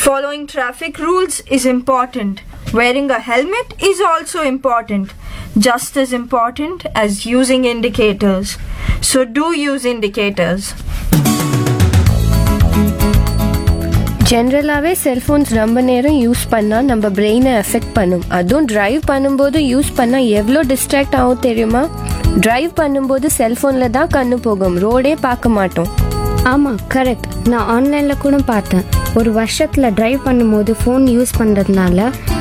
Following traffic rules is important. Wearing a helmet is also important, just as important as using indicators. So do use indicators. ஜென்ரலாகவே cellphones ரொம்ப நேரம் use பண்ணால் நம்ம பிரெயினை effect பண்ணும் அதுவும் drive பண்ணும்போது use பண்ணால் எவ்வளோ டிஸ்ட்ராக்ட் ஆகும் தெரியுமா டிரைவ் பண்ணும்போது செல்ஃபோனில் தான் கண்ணு போகும் ரோடே பார்க்க மாட்டோம் ஆமாம் கரெக்ட் நான் ஆன்லைனில் கூட பார்த்தேன் ஒரு வருஷத்தில் டிரைவ் பண்ணும்போது ஃபோன் யூஸ் பண்ணுறதுனால